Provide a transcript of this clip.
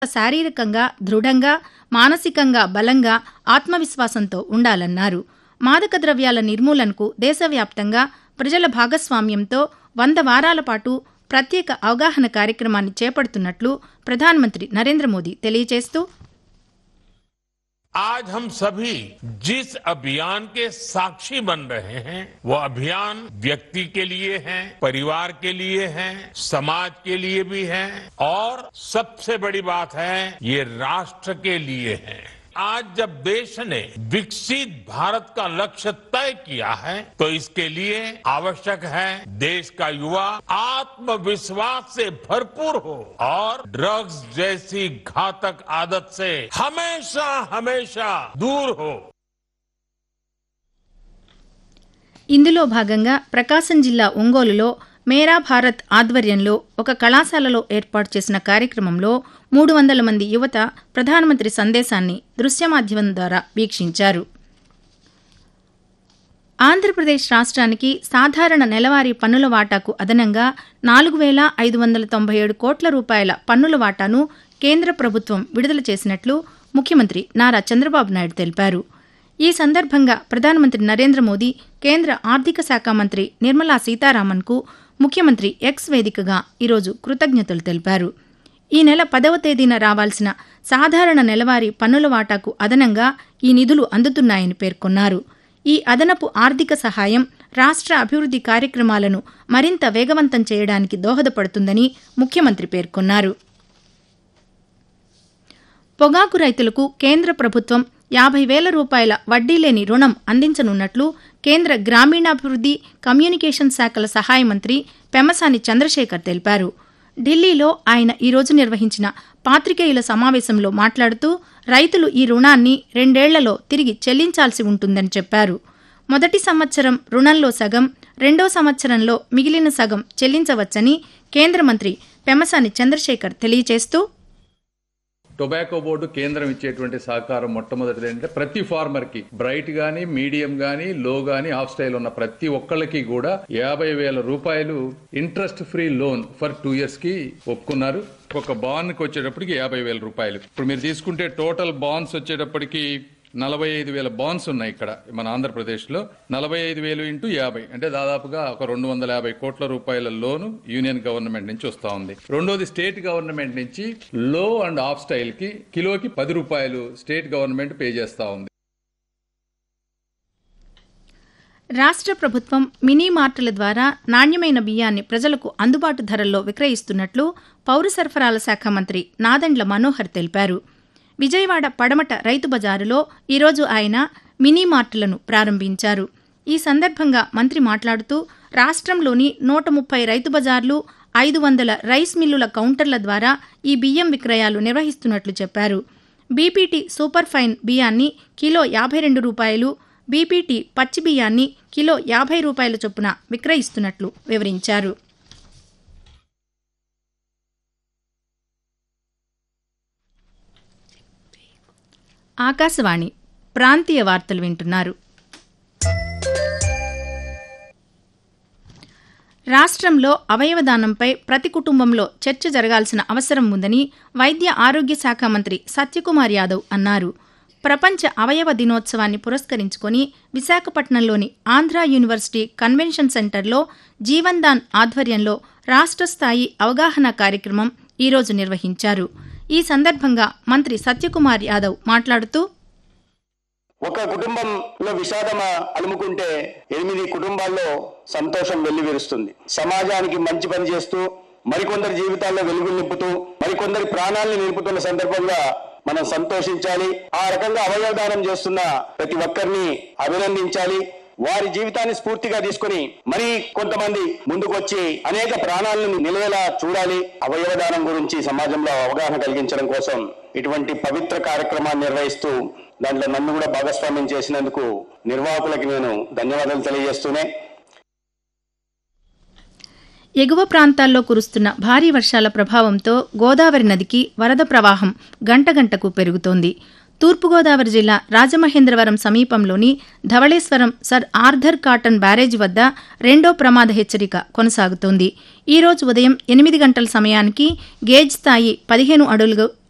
శారీరకంగా దృఢంగా మానసికంగా బలంగా ఆత్మవిశ్వాసంతో ఉండాలన్నారు మాదక ద్రవ్యాల నిర్మూలనకు దేశవ్యాప్తంగా ప్రజల భాగస్వామ్యంతో వంద వారాల పాటు ప్రత్యేక అవగాహన కార్యక్రమాన్ని చేపడుతున్నట్లు ప్రధానమంత్రి నరేంద్ర మోదీ తెలియజేస్తూ आज हम सभी जिस अभियान के साक्षी बन रहे हैं वो अभियान व्यक्ति के लिए है परिवार के लिए है समाज के लिए भी है और सबसे बड़ी बात है ये राष्ट्र के लिए है आज जब देश ने विकसित भारत का लक्ष्य तय किया है तो इसके लिए आवश्यक है देश का युवा आत्मविश्वास से भरपूर हो और ड्रग्स जैसी घातक आदत से हमेशा हमेशा दूर हो ఇందులో భాగంగా ప్రకాశం జిల్లా ఒంగోలులో మేరా భారత్ ఆధ్వర్యంలో ఒక కళాశాలలో ఏర్పాటు చేసిన కార్యక్రమంలో మూడు వందల మంది యువత ప్రధానమంత్రి సందేశాన్ని దృశ్య మాధ్యమం ద్వారా వీక్షించారు ఆంధ్రప్రదేశ్ రాష్ట్రానికి సాధారణ నెలవారీ పన్నుల వాటాకు అదనంగా నాలుగు వేల ఐదు వందల తొంభై ఏడు కోట్ల రూపాయల పన్నుల వాటాను కేంద్ర ప్రభుత్వం విడుదల చేసినట్లు ముఖ్యమంత్రి నారా చంద్రబాబు నాయుడు తెలిపారు ఈ సందర్భంగా ప్రధానమంత్రి నరేంద్ర మోదీ కేంద్ర ఆర్థిక శాఖ మంత్రి నిర్మలా సీతారామన్కు ముఖ్యమంత్రి ఎక్స్ వేదికగా ఈరోజు కృతజ్ఞతలు తెలిపారు ఈ నెల పదవ తేదీన రావాల్సిన సాధారణ నెలవారీ పన్నుల వాటాకు అదనంగా ఈ నిధులు అందుతున్నాయని పేర్కొన్నారు ఈ అదనపు ఆర్థిక సహాయం రాష్ట్ర అభివృద్ధి కార్యక్రమాలను మరింత వేగవంతం చేయడానికి దోహదపడుతుందని ముఖ్యమంత్రి పేర్కొన్నారు పొగాకు రైతులకు కేంద్ర ప్రభుత్వం యాభై వేల రూపాయల వడ్డీ లేని రుణం అందించనున్నట్లు కేంద్ర గ్రామీణాభివృద్ధి కమ్యూనికేషన్ శాఖల సహాయ మంత్రి పెమసాని చంద్రశేఖర్ తెలిపారు ఢిల్లీలో ఆయన ఈరోజు నిర్వహించిన పాత్రికేయుల సమావేశంలో మాట్లాడుతూ రైతులు ఈ రుణాన్ని రెండేళ్లలో తిరిగి చెల్లించాల్సి ఉంటుందని చెప్పారు మొదటి సంవత్సరం రుణంలో సగం రెండో సంవత్సరంలో మిగిలిన సగం చెల్లించవచ్చని కేంద్ర మంత్రి పెమసాని చంద్రశేఖర్ తెలియజేస్తూ టొబాకో బోర్డు కేంద్రం ఇచ్చేటువంటి సహకారం మొట్టమొదటిది ఏంటంటే ప్రతి ఫార్మర్ కి బ్రైట్ గానీ మీడియం గానీ లో గానీ హాఫ్ స్టైల్ ఉన్న ప్రతి ఒక్కళ్ళకి కూడా యాభై వేల రూపాయలు interest free loan for two years కి ఒప్పుకున్నారు ఒక బాండ్ కి వచ్చేటప్పటికి యాభై వేల రూపాయలు ఇప్పుడు మీరు తీసుకుంటే టోటల్ బాండ్స్ వచ్చేటప్పటికి నలభై ఐదు వేల బాండ్స్ ఉన్నాయి ఇక్కడ మన ఆంధ్రప్రదేశ్ లో నలభై ఐదు వేలు ఇంటూ యాభై అంటే దాదాపుగా ఒక రెండు వందల యాభై కోట్ల రూపాయల లోను యూనియన్ గవర్నమెంట్ నుంచి వస్తా ఉంది రెండోది స్టేట్ గవర్నమెంట్ నుంచి లో అండ్ ఆఫ్ స్టైల్ కి కిలోకి పది రూపాయలు స్టేట్ గవర్నమెంట్ పే చేస్తా ఉంది రాష్ట్ర ప్రభుత్వం మినీ మార్టుల ద్వారా నాణ్యమైన బియ్యాన్ని ప్రజలకు అందుబాటు ధరల్లో విక్రయిస్తున్నట్లు పౌర సరఫరాల శాఖ మంత్రి నాదెండ్ల మనోహర్ తెలిపారు విజయవాడ పడమట రైతు బజారులో ఈరోజు ఆయన మినీ మార్టులను ప్రారంభించారు ఈ సందర్భంగా మంత్రి మాట్లాడుతూ రాష్ట్రంలోని నూట ముప్పై రైతు బజార్లు ఐదు వందల రైస్ మిల్లుల కౌంటర్ల ద్వారా ఈ బియ్యం విక్రయాలు నిర్వహిస్తున్నట్లు చెప్పారు బీపీటీ సూపర్ ఫైన్ బియ్యాన్ని కిలో యాభై రెండు రూపాయలు బీపీటీ పచ్చి బియ్యాన్ని కిలో యాభై రూపాయల చొప్పున విక్రయిస్తున్నట్లు వివరించారు ఆకాశవాణి ప్రాంతీయ వార్తలు వింటున్నారు రాష్ట్రంలో అవయవదానంపై ప్రతి కుటుంబంలో చర్చ జరగాల్సిన అవసరం ఉందని వైద్య ఆరోగ్య శాఖ మంత్రి సత్యకుమార్ యాదవ్ అన్నారు ప్రపంచ అవయవ దినోత్సవాన్ని పురస్కరించుకొని విశాఖపట్నంలోని ఆంధ్ర యూనివర్సిటీ కన్వెన్షన్ సెంటర్లో జీవన్ దాన్ ఆధ్వర్యంలో రాష్ట్ర స్థాయి అవగాహన కార్యక్రమం ఈరోజు నిర్వహించారు ఈ సందర్భంగా మంత్రి సత్యకుమార్ యాదవ్ మాట్లాడుతూ ఒక కుటుంబంలో విషాదం అలుముకుంటే ఎనిమిది కుటుంబాల్లో సంతోషం వెల్లివిరుస్తుంది సమాజానికి మంచి పని చేస్తూ మరికొందరి జీవితాల్లో వెలుగులు నింపుతూ మరికొందరి ప్రాణాలను నిలుపుతున్న సందర్భంగా మనం సంతోషించాలి ఆ రకంగా అవయవదానం చేస్తున్న ప్రతి ఒక్కరిని అభినందించాలి వారి జీవితాన్ని స్ఫూర్తిగా తీసుకుని మరి కొంతమంది ముందుకు వచ్చి అనేక ప్రాణాలను నిలవేలా చూడాలి అవయవదానం గురించి సమాజంలో అవగాహన కలిగించడం కోసం ఇటువంటి పవిత్ర కార్యక్రమాన్ని నిర్వహిస్తూ దాంట్లో నన్ను కూడా భాగస్వామ్యం చేసినందుకు నిర్వాహకులకి నేను ధన్యవాదాలు తెలియజేస్తూనే ఎగువ ప్రాంతాల్లో కురుస్తున్న భారీ వర్షాల ప్రభావంతో గోదావరి నదికి వరద ప్రవాహం గంటగంటకు పెరుగుతోంది తూర్పుగోదావరి జిల్లా రాజమహేంద్రవరం సమీపంలోని Dhavaleswaram sir Arthur Cotton barrage వద్ద రెండో ప్రమాద హెచ్చరిక కొనసాగుతోంది ఈ రోజు ఉదయం ఎనిమిది గంటల సమయానికి గేజ్ స్థాయి పదిహేను అడుగులు